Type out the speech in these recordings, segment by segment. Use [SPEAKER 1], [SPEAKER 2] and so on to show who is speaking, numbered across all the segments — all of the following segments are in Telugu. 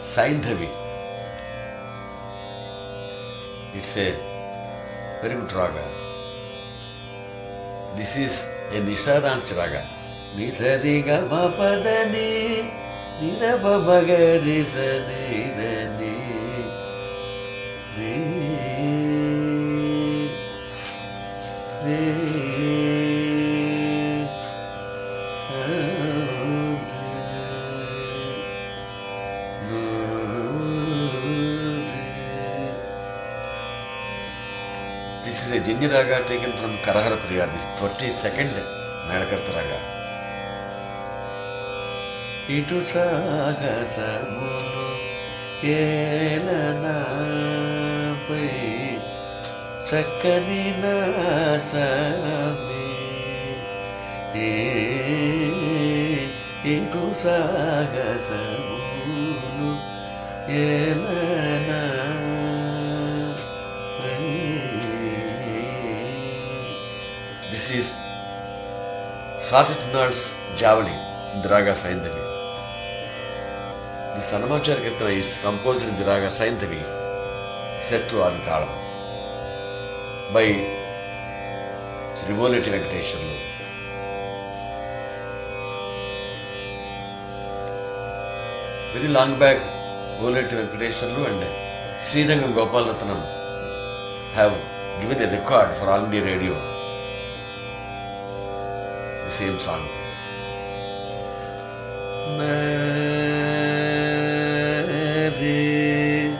[SPEAKER 1] Saindhavi. It's a very good raga. This is a Nishadanch raga. Nisariga mapadani, nirababagari sanidani. Re, re, This is a Jini Raga taken from Karahara Priya, this 22nd Nadakarta Raga. ఇటు సాగసమును ఏలనాపై చక్కని నాసమి ఏ ఇటు సాగసమును ఏలనా This is Swati Tunal's Javali in the Raga Saindavi. The Sanamachara Kirtana is composed in the Raga Saindavi, set to Adithala by Rivoleti Venkateswarlu. Very long back, Rivoleti Venkateswarlu and Srirangam Gopal Ratnam have given a record for All India Radio. The same song. Mary,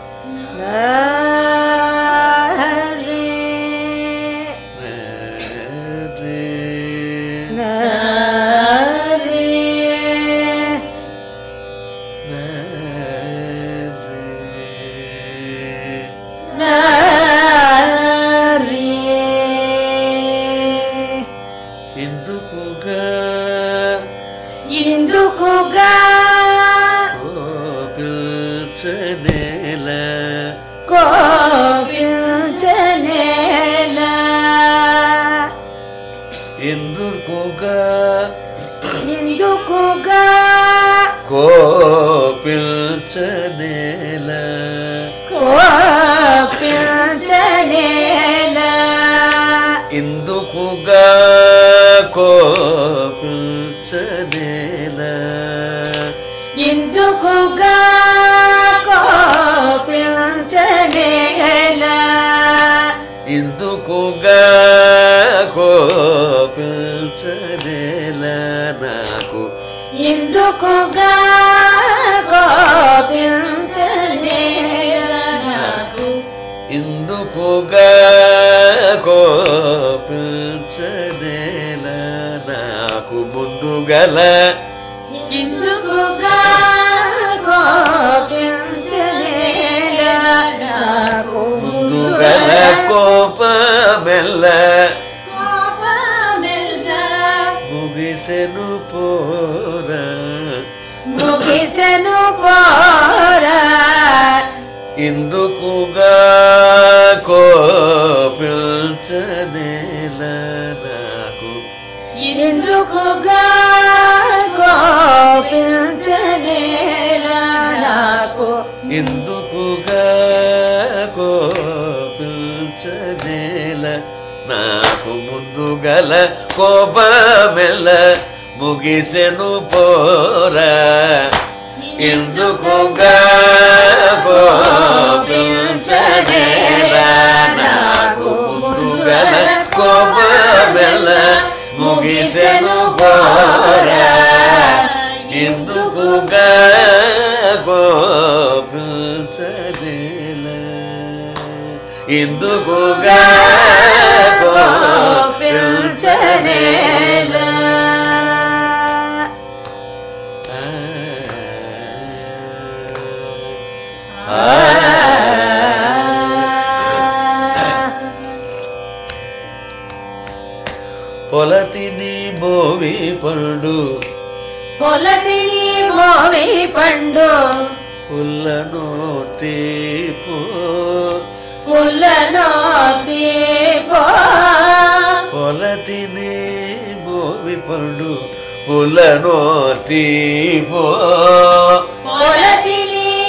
[SPEAKER 1] Mary, Mary. ఎందుకుగా
[SPEAKER 2] ఇందుకుగా
[SPEAKER 1] కోపిల్చనేల
[SPEAKER 2] కోపించనేలా
[SPEAKER 1] ఎందుకుగా
[SPEAKER 2] ఇందుకుగా
[SPEAKER 1] కోపిల్చనేల
[SPEAKER 2] కోపించనేలా
[SPEAKER 1] ఎందుకుగా కోపిల్చనేల
[SPEAKER 2] ఇందుకుగా కోపించనేలా
[SPEAKER 1] ఎందుకుగా కోపిల్చనేల నాకు
[SPEAKER 2] ఇందుకుగా కోపించనేలా నాకు
[SPEAKER 1] ఇందుకుగా కోపించనేల నాకు ముందుగల
[SPEAKER 2] ఇందుకుగా కోపించనేలా నాకు
[SPEAKER 1] ముందుగల కోపమెల్ల
[SPEAKER 2] కోపమెల్ల
[SPEAKER 1] ముగిసెను పోరా
[SPEAKER 2] ముగిసెను పోరా
[SPEAKER 1] ఇందుకుగా కోపించనేల నాకు
[SPEAKER 2] ఇందుకుగా కోపించనేలా నాకు
[SPEAKER 1] ఇందుకుగా కోపించనేల నాకు ముందుగల కోపమెల్ల ముగిసెను పోరా ఎందుకుగా కోపించనేల నాకు ముందుగల కోపమెల్ల ముగిసెను పోరా ఎందుకుగా కోపించనేల ఎందుకుగా కోపించనేల పొలతిని బోవి పండు
[SPEAKER 2] పొలతిని మోవి పండు
[SPEAKER 1] పుల్లను తీపో
[SPEAKER 2] పుల్లను తీపో
[SPEAKER 1] పొలతిని బోవి పండు పుల్లను తీపో
[SPEAKER 2] పొలతిని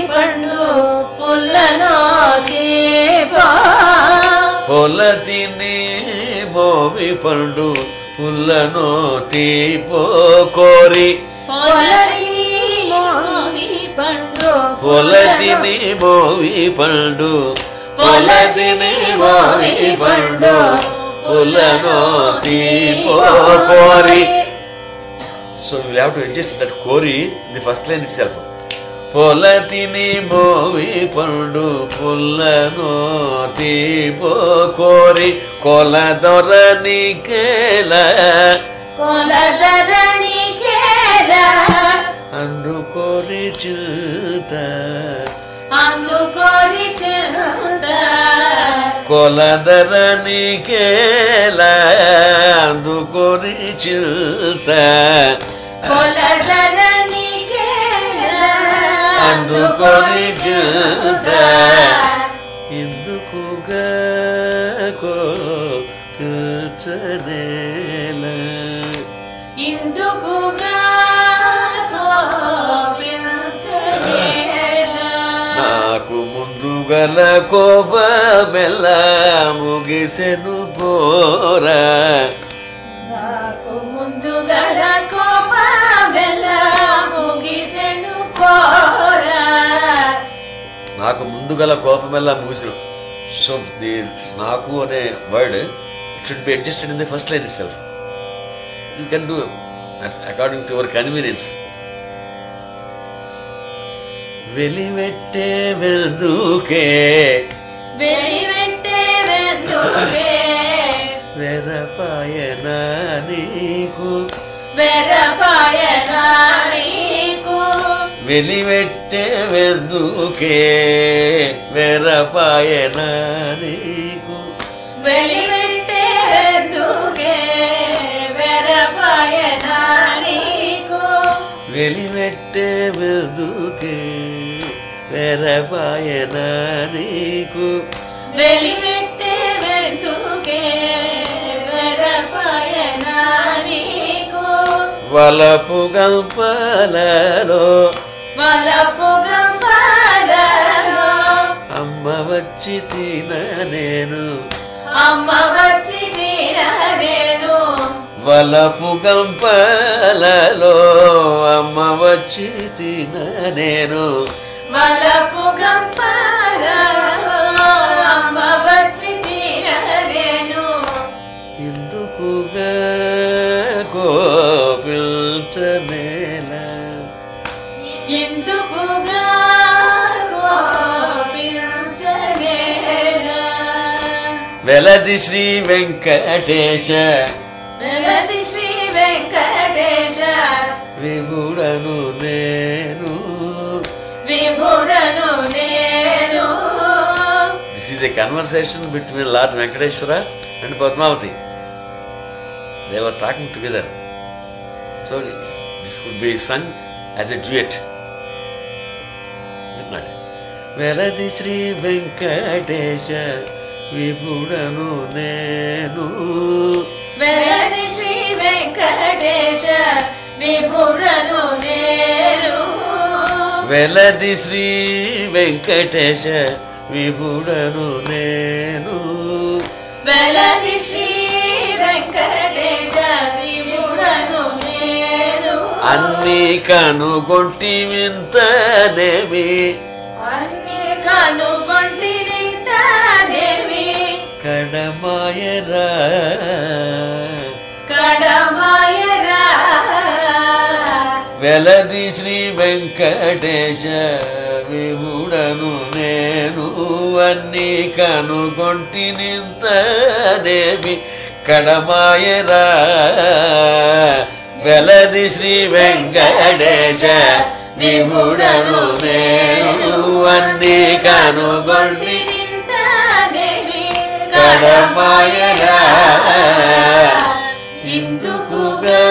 [SPEAKER 2] పండు పుల్లను దీపో
[SPEAKER 1] పొలతిని మోవి పండు పుల్లను తీపో కోరి
[SPEAKER 2] పొలని మోవి పండు
[SPEAKER 1] పొలతిని మోవి పండు పొలతిని మోవి పండు పుల్లను తీపో కోరి so you have to adjust that కోరి the first line itself పొలతిని మోవి పండు పుల్లను తీపో కోరి కొలదొరని కేల
[SPEAKER 2] కొలదరణి కేల
[SPEAKER 1] అందుకోరి చింత
[SPEAKER 2] అందుకోరి చింత
[SPEAKER 1] కొలదరని కేల అందుకోరి చింత
[SPEAKER 2] కొలదరణి కేల
[SPEAKER 1] అందుకొని చింత ఎందుకుగా కో పిల్చనేల
[SPEAKER 2] ఇందుకుగా కోపించనేలా
[SPEAKER 1] నాకు ముందు గల కోపమెల్ల ముగిసెను పోరా
[SPEAKER 2] నాకు ముందు గల కోప బెల్ల ముగిసెను కోరా
[SPEAKER 1] నాకు ముందు గల కోపమెల్లా ముగిసెను సో ది నాకు అనే word it should be adjusted in the first line itself you can do according to your convenience వెలివెట్టే వెల్దుకే
[SPEAKER 2] వెలివెట్టే వెందుకే
[SPEAKER 1] వెరపాయన నీకు
[SPEAKER 2] వెరపాయన నీకు
[SPEAKER 1] వెలివెట్టే వెందుకే వెరపాయన నీకు
[SPEAKER 2] వెలివెట్టే వెందుకే వెరపాయన నీకు
[SPEAKER 1] వెలివెట్టే వెందుకే వెరపాయన నీకు
[SPEAKER 2] వెలివెట్టే వెందుకే వెరపాయన నీకు
[SPEAKER 1] వలపు గంపలలో
[SPEAKER 2] వలపు గంపాలలో
[SPEAKER 1] అమ్మ వచ్చి తిన నేను
[SPEAKER 2] అమ్మ వచ్చి తీరలేదు
[SPEAKER 1] వలపు గంపలలో అమ్మ వచ్చి తిన నేను
[SPEAKER 2] వలపు గంపాలలో అమ్మ వచ్చి తీరలేదు
[SPEAKER 1] ఎందుకుగా కోపించనేల
[SPEAKER 2] ఎందుకుగా కోపించలేలా
[SPEAKER 1] వెలది శ్రీ వెంకటేశ
[SPEAKER 2] వెలది శ్రీ వెంకటేశ
[SPEAKER 1] విభుడను నేను
[SPEAKER 2] విభుడను నేను
[SPEAKER 1] this is a conversation between lord Venkateswara and Padmavati they were talking together so this could be sung as a duet not వెలది శ్రీ వెంకటేశ విభుడను నేను
[SPEAKER 2] వెలది శ్రీ వెంకటేశ విభుడను నేను
[SPEAKER 1] వెలది శ్రీ వెంకటేశ విభుడను నేను
[SPEAKER 2] వెలది శ్రీ వెంకటేశ విభుడను నేను
[SPEAKER 1] అన్ని కనుగొంటి వింతనేమి
[SPEAKER 2] అన్ని కనుగొంటి దేవి
[SPEAKER 1] కడమాయరా
[SPEAKER 2] కడమాయరా
[SPEAKER 1] వెలది శ్రీ వెంకటేశ విభుడను నేను అన్ని కనుగొంటి నింతనేమి కడమాయరా వెలది శ్రీ వెంకటేశ విభుడను నేను అన్ని కనుగొంటి
[SPEAKER 2] దేవి
[SPEAKER 1] కడమాయరా
[SPEAKER 2] ఇందుకుగా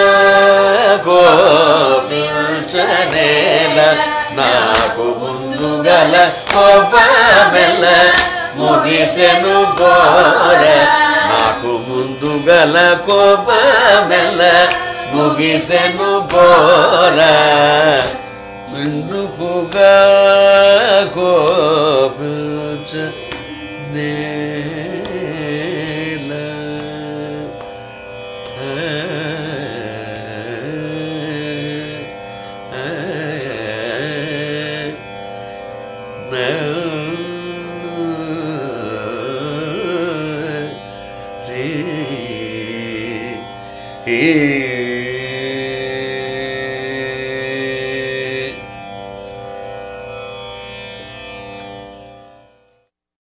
[SPEAKER 1] కోపించనేల నాకు ముందు గల కోపమెల్ల ముగిసెను కోర నాకు ముందు గల కోపమెల్ల ముగిసెను కోర విందుకుగా కోపించ నేల ఏ